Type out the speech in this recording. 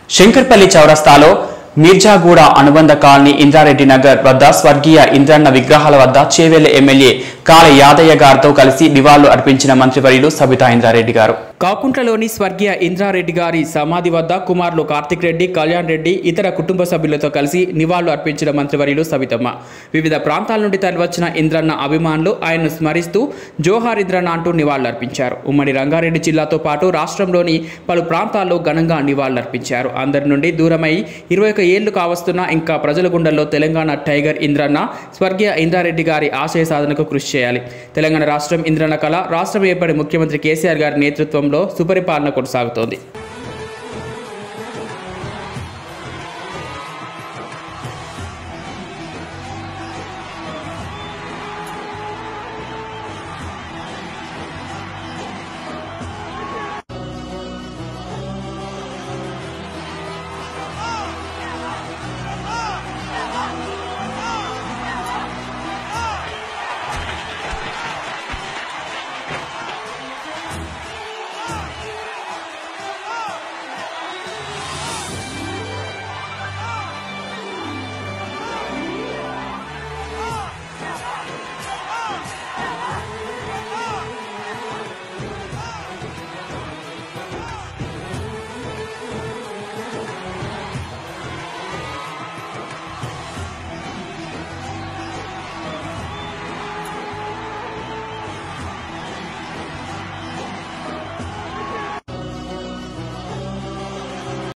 శంకర్పల్లి చౌరస్తాలో మీర్జాగూడ అనుబంధ కాలనీ ఇంద్రారెడ్డి నగర్ వద్ద స్వర్గీయ ఇంద్రన్న విగ్రహాల వద్ద చేవెళ్ల ఎమ్మెల్యే కాళ యాదయ్య గారితో కలిసి నివాళులు అర్పించిన మంత్రివర్యులు సబితా ఇంద్రారెడ్డి గారు కాకుంట్లలోని స్వర్గీయ ఇంద్రారెడ్డి గారి సమాధి వద్ద కుమారులు కార్తిక్ రెడ్డి కళ్యాణ్ రెడ్డి ఇతర కుటుంబ సభ్యులతో కలిసి నివాళులు అర్పించిన మంత్రివర్యులు సబితమ్మ వివిధ ప్రాంతాల నుండి తరలివచ్చిన ఇంద్రన్న అభిమానులు ఆయన్ను స్మరిస్తూ జోహార్ ఇంద్రన్న అంటూ నివాళులు అర్పించారు ఉమ్మడి రంగారెడ్డి జిల్లాతో పాటు రాష్ట్రంలోని పలు ప్రాంతాల్లో ఘనంగా నివాళులు అర్పించారు అందరి నుండి దూరమై ఇరవై ఒక ఏళ్లు కావస్తున్నా ఇంకా ప్రజల గుండెల్లో తెలంగాణ టైగర్ ఇంద్రన్న స్వర్గీయ ఇంద్రారెడ్డి గారి ఆశయ సాధనకు కృషి చేయాలి తెలంగాణ రాష్ట్రం ఇంద్రన్న కళ రాష్ట్రం ఏర్పడి ముఖ్యమంత్రి కేసీఆర్ గారి నేతృత్వంలో సుపరిపాలన కొనసాగుతోంది